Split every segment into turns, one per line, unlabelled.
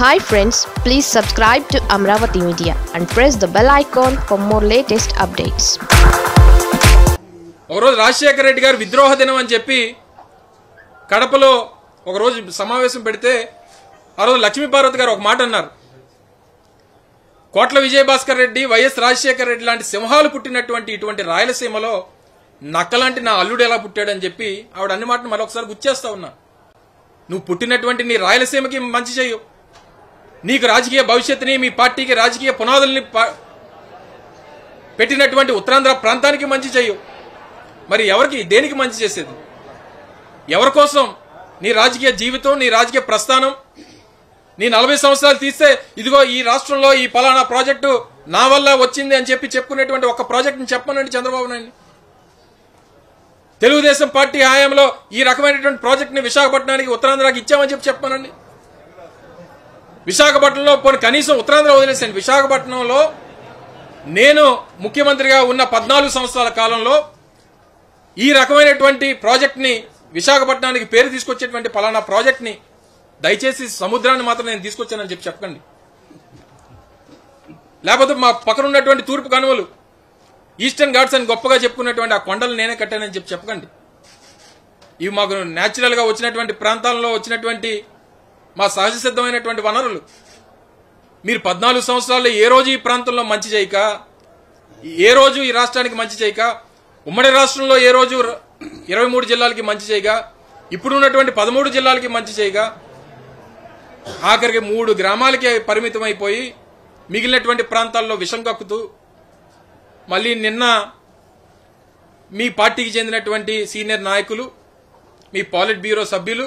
hi friends please subscribe to Amaravati media and press the bell icon for more latest updates
ఒకరోజు రాజశేఖర రెడ్డి గారు విద్రోహ దినం అని చెప్పి కడపలో ఒకరోజు సమావేశం పెడితే ఆ రోజు లక్ష్మీపార్వతి గారు ఒక మాట అన్నారు కోట్ల విజయభాస్కర్ రెడ్డి వైఎస్ రాజశేఖర రెడ్డి లాంటి సింహాలు పుట్టినటువంటి ఇటువంటి రాయలసీమలో నక్కలాంటి నా అల్లుడు ఎలా పుట్టాడని చెప్పి ఆవిడ అన్ని మాటలు మరొకసారి గుర్చేస్తా ఉన్నా నువ్వు పుట్టినటువంటి నీ రాయలసీమకి మంచి చెయ్యు నీకు రాజకీయ భవిష్యత్తుని మీ పార్టీకి రాజకీయ పునాదుల్ని ప- పెట్టినటువంటి ఉత్తరాంధ్ర ప్రాంతానికి మంచి చెయ్యు మరి ఎవరికి దేనికి మంచి చేసేది ఎవరి కోసం నీ రాజకీయ జీవితం నీ రాజకీయ ప్రస్థానం నీ నలభై సంవత్సరాలు తీస్తే ఇదిగో ఈ రాష్ట్రంలో ఈ పలానా ప్రాజెక్టు నా వల్ల వచ్చింది అని చెప్పి చెప్పుకునేటువంటి ఒక ప్రాజెక్ట్ని చెప్పనండి చంద్రబాబు నాయుడు తెలుగుదేశం పార్టీ హయాంలో ఈ రకమైనటువంటి ప్రాజెక్ట్ని విశాఖపట్నానికి ఉత్తరాంధ్రకి ఇచ్చామని చెప్పి చెప్పానండి విశాఖపట్నంలో పోనీ కనీసం ఉత్తరాంధ్ర వదిలేసాను విశాఖపట్నంలో నేను ముఖ్యమంత్రిగా ఉన్న పద్నాలుగు సంవత్సరాల కాలంలో ఈ రకమైనటువంటి ప్రాజెక్ట్ని విశాఖపట్నానికి పేరు తీసుకొచ్చేటువంటి పలానా ప్రాజెక్ట్ని దయచేసి సముద్రాన్ని మాత్రం నేను తీసుకొచ్చానని చెప్పి చెప్పకండి లేకపోతే మా పక్కన ఉన్నటువంటి తూర్పు కనుమలు ఈస్టర్న్ ఘాట్స్ అని గొప్పగా చెప్పుకున్నటువంటి ఆ కొండలు నేనే కట్టానని చెప్పి చెప్పకండి ఇవి మాకు న్యాచురల్ గా వచ్చినటువంటి ప్రాంతాల్లో వచ్చినటువంటి మా సహజ సిద్ధమైనటువంటి వనరులు మీరు పద్నాలుగు సంవత్సరాల్లో ఏ రోజు ఈ ప్రాంతంలో మంచి చేయక ఏ రోజు ఈ రాష్ట్రానికి మంచి చేయక ఉమ్మడి రాష్ట్రంలో ఏ రోజు ఇరవై మూడు జిల్లాలకి మంచి చేయగా ఇప్పుడు ఉన్నటువంటి పదమూడు జిల్లాలకి మంచి చేయగా ఆఖరికి మూడు గ్రామాలకి పరిమితం అయిపోయి మిగిలినటువంటి ప్రాంతాల్లో విషం కక్కుతూ మళ్ళీ నిన్న మీ పార్టీకి చెందినటువంటి సీనియర్ నాయకులు మీ పాలిట్ బ్యూరో సభ్యులు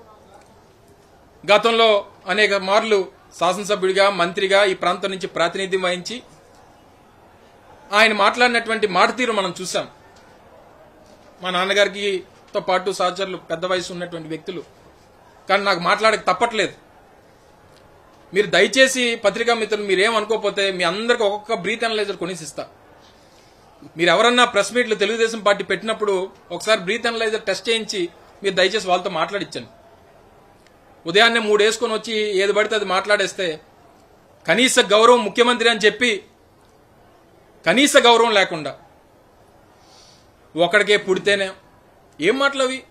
గతంలో అనేక మార్లు శాసనసభ్యుడిగా మంత్రిగా ఈ ప్రాంతం నుంచి ప్రాతినిధ్యం వహించి ఆయన మాట్లాడినటువంటి మాట తీరు మనం చూసాం మా నాన్నగారికి తో పాటు సహచరులు పెద్ద వయసు ఉన్నటువంటి వ్యక్తులు కానీ నాకు మాట్లాడక తప్పట్లేదు మీరు దయచేసి పత్రికా మిత్రులు మీరు ఏమనుకోకపోతే మీ అందరికి ఒక్కొక్క బ్రీత్ అనలైజర్ కొనిసిస్తా మీరు ఎవరన్నా ప్రెస్ మీట్లు తెలుగుదేశం పార్టీ పెట్టినప్పుడు ఒకసారి బ్రీత్ అనలైజర్ టెస్ట్ చేయించి మీరు దయచేసి వాళ్ళతో మాట్లాడించండి ఉదయాన్నే మూడు వేసుకొని వచ్చి ఏది పడితే అది మాట్లాడేస్తే కనీస గౌరవం ముఖ్యమంత్రి అని చెప్పి కనీస గౌరవం లేకుండా ఒకడికే పుడితేనే ఏం మాటలు అవి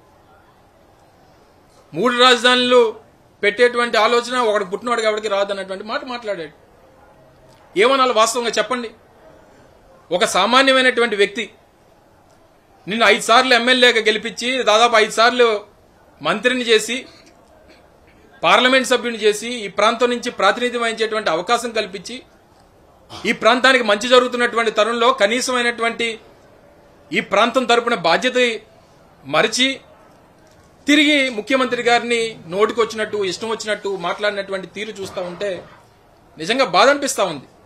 మూడు రాజధానులు పెట్టేటువంటి ఆలోచన ఒకడు పుట్టినవాడు ఎవరికి రాదు అన్నటువంటి మాట మాట్లాడాడు ఏమనాలి వాస్తవంగా చెప్పండి ఒక సామాన్యమైనటువంటి వ్యక్తి నిన్ను ఐదు సార్లు ఎమ్మెల్యేగా గెలిపించి దాదాపు ఐదు సార్లు మంత్రిని చేసి పార్లమెంట్ సభ్యుని చేసి ఈ ప్రాంతం నుంచి ప్రాతినిధ్యం వహించేటువంటి అవకాశం కల్పించి ఈ ప్రాంతానికి మంచి జరుగుతున్నటువంటి తరుణంలో కనీసమైనటువంటి ఈ ప్రాంతం తరపున బాధ్యత మరిచి తిరిగి ముఖ్యమంత్రి గారిని నోటికొచ్చినట్టు ఇష్టం వచ్చినట్టు మాట్లాడినటువంటి తీరు చూస్తా ఉంటే నిజంగా బాధ అనిపిస్తా ఉంది